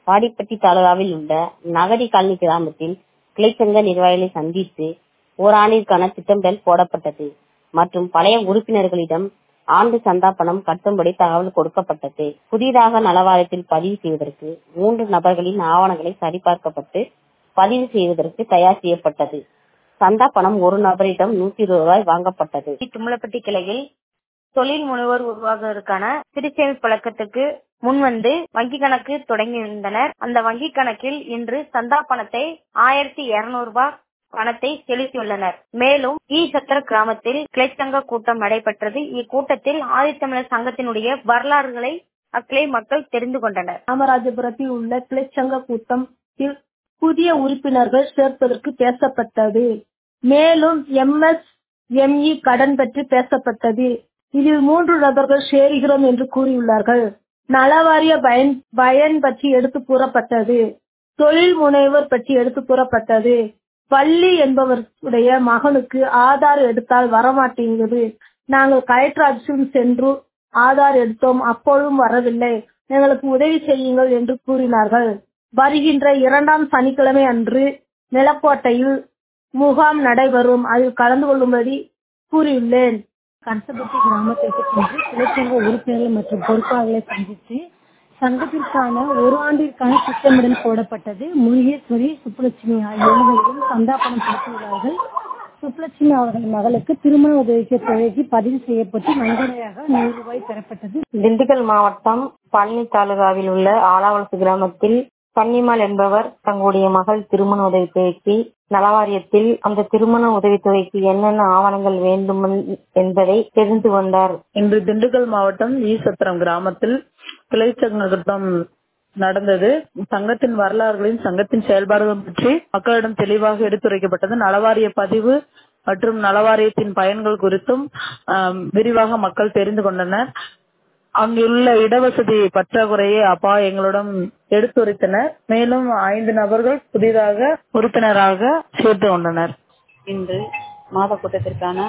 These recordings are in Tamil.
வாடிப்பட்டி தாலுகாவில் உள்ள நகரி காலனி கிராமத்தில் கிளைச்சங்க நிர்வாகிகளை சந்தித்து ஓராண்டிற்கான திட்டமிடல் போடப்பட்டது மற்றும் பழைய உறுப்பினர்களிடம் ஆண்டு சந்தா பணம் கட்டும்படி தகவல் கொடுக்கப்பட்டது புதிதாக நலவாரியத்தில் பதிவு செய்வதற்கு மூன்று நபர்களின் ஆவணங்களை சரிபார்க்கப்பட்டு பதிவு செய்வதற்கு தயார் செய்யப்பட்டது சந்தா பணம் ஒரு நபரிடம் நூத்தி இருபது ரூபாய் வாங்கப்பட்டது தும்மலப்பட்டி கிளையில் தொழில் முனைவோர் உருவாக்குவதற்கான சிறுசேமிப்பு பழக்கத்துக்கு முன்வந்து வங்கி கணக்கு தொடங்கியிருந்தனர் அந்த வங்கி கணக்கில் இன்று சந்தா பணத்தை ஆயிரத்தி இருநூறு ரூபாய் பணத்தை செலுத்தியுள்ளனர் மேலும் ஈ சத்திர கிராமத்தில் கிளைச்சங்க கூட்டம் நடைபெற்றது இக்கூட்டத்தில் ஆதித்தமிழர் சங்கத்தினுடைய வரலாறுகளை அக்கிளை மக்கள் தெரிந்து கொண்டனர் ராமராஜபுரத்தில் உள்ள கிளைச்சங்க கூட்டத்தில் புதிய உறுப்பினர்கள் சேர்ப்பதற்கு பேசப்பட்டது மேலும் எம் எஸ் எம்இ கடன் பற்றி பேசப்பட்டது இதில் மூன்று நபர்கள் சேருகிறோம் என்று கூறியுள்ளார்கள் நலவாரிய பயன் பயன் பற்றி எடுத்து கூறப்பட்டது தொழில் முனைவர் பற்றி எடுத்து கூறப்பட்டது பள்ளி என்பவருடைய மகனுக்கு ஆதார் எடுத்தால் வரமாட்டேங்குது நாங்கள் கலெக்டர் ஆபீஸும் சென்று ஆதார் எடுத்தோம் அப்பொழுதும் வரவில்லை எங்களுக்கு உதவி செய்யுங்கள் என்று கூறினார்கள் வருகின்ற இரண்டாம் சனிக்கிழமை அன்று நிலக்கோட்டையில் முகாம் நடைபெறும் அதில் கலந்து கொள்ளும்படி கூறியுள்ளேன் கரசபட்டி கிராமத்திற்கு சென்று கிளைச்சங்க உறுப்பினர்கள் மற்றும் பொறுப்பாளர்களை சந்தித்து சங்கத்திற்கான ஒரு ஆண்டிற்கான திட்டமிடல் போடப்பட்டது முருகேஸ்வரி சுப்புலட்சுமி ஆகிய இருவரும் சந்தா பணம் செலுத்தியுள்ளார்கள் சுப்புலட்சுமி அவர்கள் மகளுக்கு திருமண உதவிக்கு தொகைக்கு பதிவு செய்யப்பட்டு நன்கொடையாக நூறு ரூபாய் பெறப்பட்டது திண்டுக்கல் மாவட்டம் பழனி தாலுகாவில் உள்ள ஆலாவலசு கிராமத்தில் கன்னிமால் என்பவர் தங்களுடைய மகள் திருமண உதவித்தொகைக்கு நலவாரியத்தில் அந்த திருமண உதவித்தொகைக்கு என்னென்ன ஆவணங்கள் வேண்டும் என்பதை தெரிந்து கொண்டார் இன்று திண்டுக்கல் மாவட்டம் ஈசத்திரம் கிராமத்தில் கிளைச்சங்க கூட்டம் நடந்தது சங்கத்தின் வரலாறுகளையும் சங்கத்தின் செயல்பாடுகளும் பற்றி மக்களிடம் தெளிவாக எடுத்துரைக்கப்பட்டது நலவாரிய பதிவு மற்றும் நலவாரியத்தின் பயன்கள் குறித்தும் விரிவாக மக்கள் தெரிந்து கொண்டனர் அங்குள்ள இடவசதி பற்றாக்குறையை அப்பா எங்களிடம் எடுத்துரைத்தனர் மேலும் ஐந்து நபர்கள் புதிதாக உறுப்பினராக சேர்த்து கொண்டனர் இன்று மாத கூட்டத்திற்கான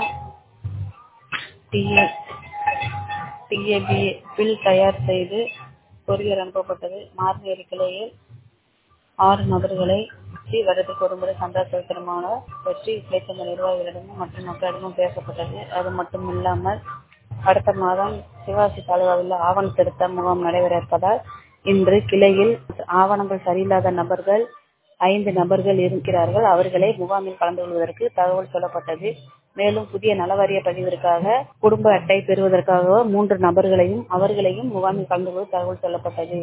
டிஏபி பில் தயார் செய்து கொரியர் அனுப்பப்பட்டது மார்கழி கிளையில் ஆறு நபர்களை வருடத்துக்கு ஒருமுறை சந்தா செலுத்தணுமான பற்றி கிளைச்சங்க நிர்வாகிகளிடமும் மற்றும் மக்களிடமும் பேசப்பட்டது அது மட்டும் இல்லாமல் அடுத்த மாதம் சிவாசி தாலுகாவில் ஆவண திருத்த முகாம் நடைபெற இருப்பதால் இன்று கிளையில் ஆவணங்கள் சரியில்லாத நபர்கள் ஐந்து நபர்கள் இருக்கிறார்கள் அவர்களை முகாமில் கலந்து கொள்வதற்கு தகவல் சொல்லப்பட்டது மேலும் புதிய நலவாரிய பதிவிற்காக குடும்ப அட்டை பெறுவதற்காக மூன்று நபர்களையும் அவர்களையும் முகாமில் கலந்து கொள்ள தகவல் சொல்லப்பட்டது